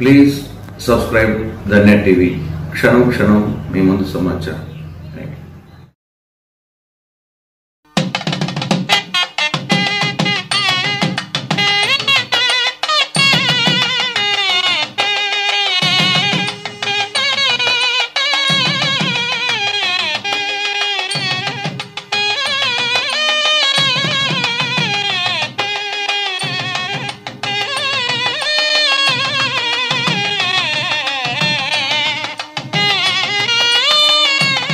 Please subscribe the net TV క్షణం క్షణం మీ ముందు సమాచారం థ్యాంక్ యూ Thank you.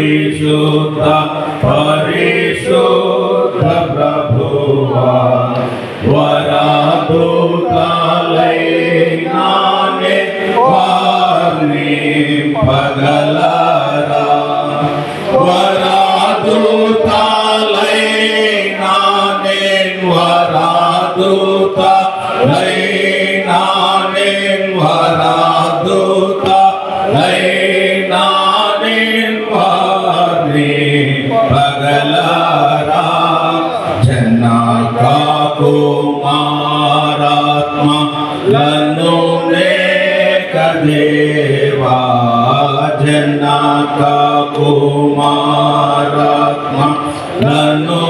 పరిశుద్ధ పరిశుద్ధ ప్రభువా వరాదూతాలైనానే వారిని పగలరా వరాదూతాలైనానే వరాదూతాలైనానే వరాదూతాలైనానే వారిని పగలరా జనక కుమారాత్మ లను దేవా జనక కుమారాత్మ లను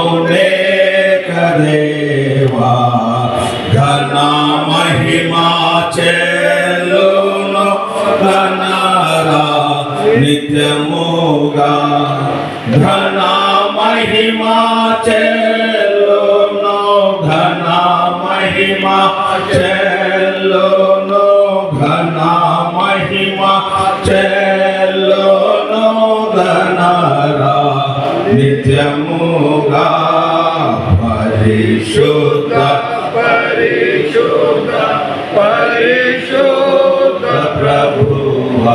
దేవా ఘన మహిమా చెల్లును ఘనరా నిత్యముగా ఘన మహిమా చెల్లును ఘన మహిమా చెల్లును ఘన మహిమా చెల్లును ఘనరా నిత్యముగా పరిశుద్ధ పరిశుద్ధ పరిశుద్ధ ప్రభువా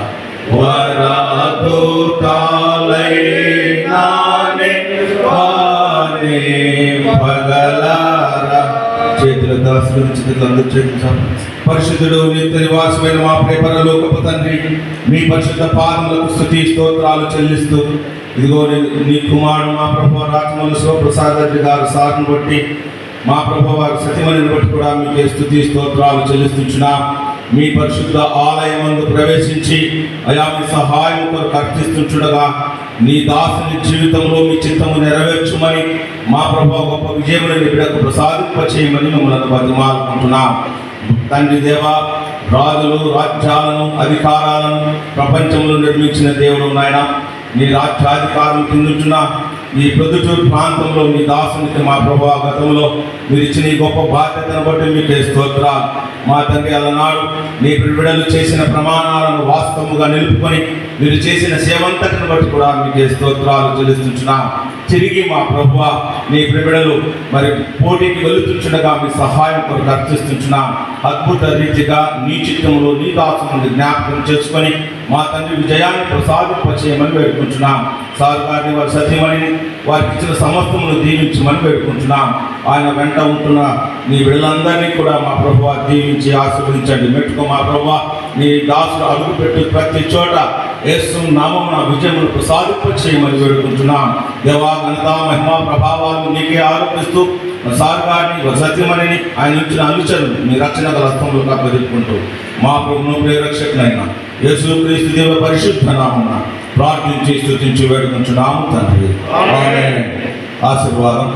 వరాదుతాలైనానే వానే పగలారా చేతులతో ఆశీర్వదించి అందుచేస్తాం పరిశుద్ధుడు నిత్య నివాసమైన మా ప్రియ పరలోకపు తండ్రి మీ పరిశుద్ధ పాదములకు స్థుతి స్తోత్రాలు చెల్లిస్తూ ఇదిగో నీ- నీ కుమారుడు మా ప్రభు రాజమౌళి శివప్రసాద్ రెడ్డి గారు సార్ను బట్టి మా ప్రభు వారి సతిమణిని బట్టి కూడా మీకే స్థుతి స్తోత్రాలు చెల్లిస్తున్నాం మీ పరిశుద్ధ ఆలయమందు ప్రవేశించి అయా మీ సహాయం కొరకు అర్థిస్తుండగా నీ దాసుని జీవితంలో మీ చిత్తము నెరవేర్చుమని మా ప్రభు గొప్ప విజయముని నీ బిడ్డకు ప్రసాదింపచేయమని మిమ్మల్ని బతిమాలుకుంటున్నాం తండ్రి దేవా రాజులు రాజ్యాలను అధికారాలను ప్రపంచంలో నిర్మించిన దేవుడు నాయన నీ రాజ్యాధికారం కిందుంటున్న ఈ ప్రొద్దుటూరు ప్రాంతంలో మీ దాసునికి మా ప్రభా గతంలో మీరు ఇచ్చిన ఈ గొప్ప బాధ్యతను బట్టి మీకే స్తోత్రాలు మా తండ్రి అలనాడు నీ బిడ్డలు చేసిన ప్రమాణాలను వాస్తవముగా నిలుపుకొని మీరు చేసిన సేవంతటిని బట్టి కూడా మీకే స్తోత్రాలు చెల్లిస్తుంటున్నాం తిరిగి మా ప్రభువ నీ బిడ్డలు మరి పోటీకి వెళుతుండగా మీ సహాయం కొరకు అర్థిస్తుంటున్నాం అద్భుత రీతిగా నీ చిత్తంలో నీ దాసుని జ్ఞాపకం చేసుకొని మా తండ్రి విజయాన్ని ప్రసాదింపచేయమని వేడుకుంటున్నాం సార్ గారిని వారి సత్యమని వారికి ఇచ్చిన సమస్తమును దీవించమని వేడుకుంటున్నాం ఆయన వెంట ఉంటున్న నీ బిడ్డలందరినీ కూడా మా ప్రభు దీవించి ఆశీర్వదించండి మెట్టుకో మా ప్రభు నీ దాసుడు అడుగు పెట్టు ప్రతి చోట యేసు నామమున విజయమును ప్రసాదింపచేయమని వేడుకుంటున్నాం దేవా ఘనత మహిమ ప్రభావాలు నీకే ఆరోపిస్తూ సార్ గారిని వారి సత్యమని ఆయన ఇచ్చిన అనుచరులు మీ రక్షణ హస్తంలో కప్పదిప్పుకుంటూ మా ప్రభును ప్రియరక్షకునైన యేసు క్రీస్తు దేవ పరిశుద్ధ నామమున ప్రార్థించి స్తుతించి వేడుకుంటున్నాము తండ్రి ఆమేన్. ఆశీర్వాదం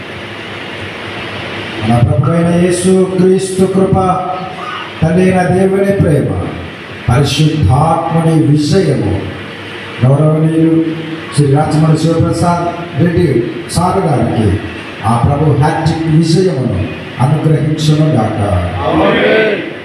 మన ప్రభువైన యేసు క్రీస్తు కృప తల్లిన దేవుని ప్రేమ పరిశుద్ధాత్మని విషయము గౌరవనీయులు శ్రీ రాజమణి శివప్రసాద్ రెడ్డి సార్ గారికి ఆ ప్రభు హ్యాట్రిక్ విజయమును అనుగ్రహించును గాక ఆమేన్